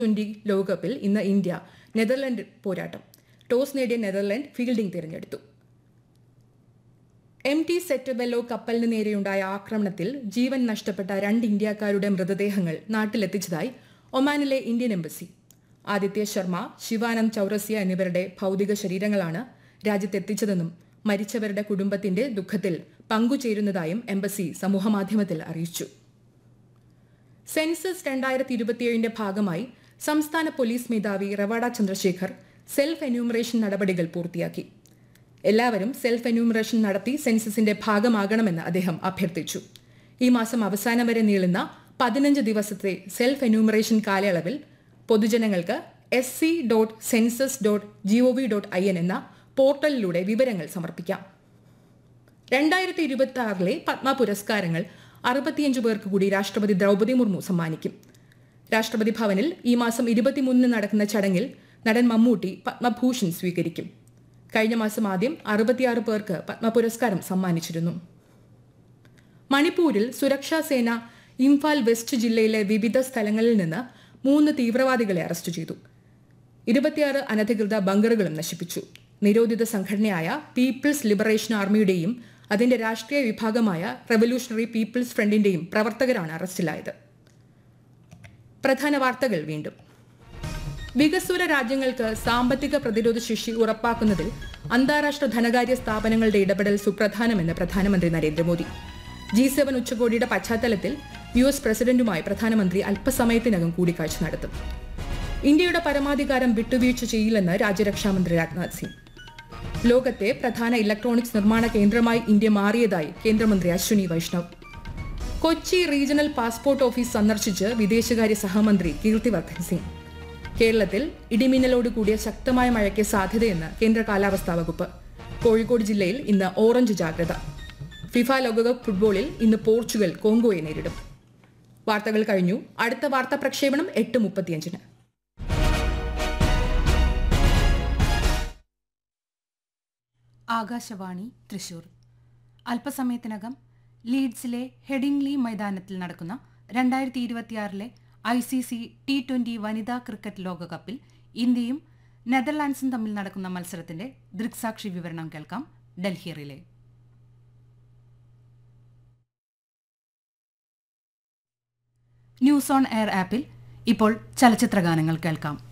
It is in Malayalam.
ട്വന്റി ലോകകപ്പിൽ ഇന്ന് ഇന്ത്യ നെതർലൻഡ് പോരാട്ടം ടോസ് നേടിയ നെതർലൻഡ് ഫീൽഡിംഗ് തിരഞ്ഞെടുത്തു എം ടി സെറ്റബെല്ലോ കപ്പലിന് നേരെയുണ്ടായ ആക്രമണത്തിൽ ജീവൻ നഷ്ടപ്പെട്ട രണ്ട് ഇന്ത്യക്കാരുടെ മൃതദേഹങ്ങൾ നാട്ടിലെത്തിച്ചതായി ഒമാനിലെ ഇന്ത്യൻ എംബസി ആദിത്യ ശർമ്മ ശിവാനന്ദ് ചൌറസിയ എന്നിവരുടെ ഭൗതിക ശരീരങ്ങളാണ് രാജ്യത്തെത്തിച്ചതെന്നും മരിച്ചവരുടെ കുടുംബത്തിന്റെ ദുഃഖത്തിൽ പങ്കുചേരുന്നതായും എംബസി സമൂഹമാധ്യമത്തിൽ അറിയിച്ചു സെൻസസ് രണ്ടായിരത്തി ഇരുപത്തിയേഴിന്റെ ഭാഗമായി സംസ്ഥാന പോലീസ് മേധാവി റവാഡ ചന്ദ്രശേഖർ സെൽഫ് എന്യൂമറേഷൻ നടപടികൾ പൂർത്തിയാക്കി എല്ലാവരും സെൽഫ് എന്യൂമറേഷൻ നടത്തി സെൻസസിന്റെ ഭാഗമാകണമെന്ന് അദ്ദേഹം അഭ്യർത്ഥിച്ചു ഈ മാസം അവസാനം വരെ നീളുന്ന പതിനഞ്ച് ദിവസത്തെ സെൽഫ് എന്യൂമറേഷൻ കാലയളവിൽ പൊതുജനങ്ങൾക്ക് S C dot census dot G O V dot I N എന്ന പോർട്ടലിലൂടെ വിവരങ്ങൾ സമർപ്പിക്കാം രണ്ടായിരത്തി ഇരുപത്തി ആറിലെ പത്മ പുരസ്കാരങ്ങൾ അറുപത്തിയഞ്ച് പേർക്ക് കൂടി രാഷ്ട്രപതി ദ്രൗപദി മുർമു സമ്മാനിക്കും രാഷ്ട്രപതി ഭവനിൽ ഈ മാസം ഇരുപത്തിമൂന്നിന് നടക്കുന്ന ചടങ്ങിൽ നടൻ മമ്മൂട്ടി പത്മഭൂഷൺ സ്വീകരിക്കും കഴിഞ്ഞ മാസം ആദ്യം അറുപത്തിയാറ് പേർക്ക് പത്മ പുരസ്കാരം സമ്മാനിച്ചിരുന്നു മണിപ്പൂരിൽ സുരക്ഷാ സേന ഇംഫാൽ വെസ്റ്റ് ജില്ലയിലെ വിവിധ സ്ഥലങ്ങളിൽ നിന്ന് മൂന്ന് തീവ്രവാദികളെ അറസ്റ്റ് ചെയ്തു ഇരുപത്തിയാറ് അനധികൃത ബങ്കറുകളും നശിപ്പിച്ചു നിരോധിത സംഘടനയായ പീപ്പിൾസ് ലിബറേഷൻ ആർമിയുടെയും അതിന്റെ രാഷ്ട്രീയ വിഭാഗമായ റവല്യൂഷണറി പീപ്പിൾസ് ഫ്രണ്ടിന്റെയും പ്രവർത്തകരാണ് അറസ്റ്റിലായത് പ്രധാന വാർത്തകൾ വീണ്ടും വികസ്വര രാജ്യങ്ങൾക്ക് സാമ്പത്തിക പ്രതിരോധ ശേഷി ഉറപ്പാക്കുന്നതിൽ അന്താരാഷ്ട്ര ധനകാര്യ സ്ഥാപനങ്ങളുടെ ഇടപെടൽ സുപ്രധാനമെന്ന് പ്രധാനമന്ത്രി നരേന്ദ്രമോദി ജി സെവൻ ഉച്ചകോടിയുടെ പശ്ചാത്തലത്തിൽ യു എസ് പ്രസിഡന്റുമായി പ്രധാനമന്ത്രി അല്പസമയത്തിനകം കൂടിക്കാഴ്ച നടത്തും ഇന്ത്യയുടെ പരമാധികാരം വിട്ടുവീഴ്ച ചെയ്യില്ലെന്ന് രാജ്യരക്ഷാമന്ത്രി രാജ്നാഥ് സിംഗ് ലോകത്തെ പ്രധാന ഇലക്ട്രോണിക്സ് നിർമ്മാണ കേന്ദ്രമായി ഇന്ത്യ മാറിയതായി കേന്ദ്രമന്ത്രി Ashwini Vaishnaw Kochi regional passport office സന്ദർശിച്ച് വിദേശകാര്യ സഹമന്ത്രി കീർത്തിവർദ്ധൻ സിംഗ് കേരളത്തിൽ ഇടിമിന്നലോട് കൂടിയ ശക്തമായ മഴയ്ക്ക് സാധ്യതയെന്ന് കേന്ദ്ര കാലാവസ്ഥാ വകുപ്പ് കോഴിക്കോട് ജില്ലയിൽ ഇന്ന് ഓറഞ്ച് ജാഗ്രത ഫിഫ ലോകകപ്പ് ഫുട്ബോളിൽ ഇന്ന് പോർച്ചുഗൽ കോങ്കോയെ നേരിടും വാർത്തകൾ കഴിഞ്ഞു അടുത്ത വാർത്താ പ്രക്ഷേപണം എട്ട് മുപ്പത്തിയഞ്ചിന് ആകാശവാണി തൃശൂർ അല്പസമയത്തിനകം ലീഡ്സിലെ ഹെഡിംഗ്ലി മൈതാനത്തിൽ നടക്കുന്ന രണ്ടായിരത്തി ഇരുപത്തിയാറിലെ I C C T twenty വനിതാ ക്രിക്കറ്റ് ലോകകപ്പിൽ ഇന്ത്യയും നെതർലാൻഡ്സും തമ്മിൽ നടക്കുന്ന മത്സരത്തിന്റെ ദൃക്സാക്ഷി വിവരണം കേൾക്കാം Delhi relay news on air ആപ്പിൽ ഇപ്പോൾ ചലച്ചിത്രഗാനങ്ങൾ കേൾക്കാം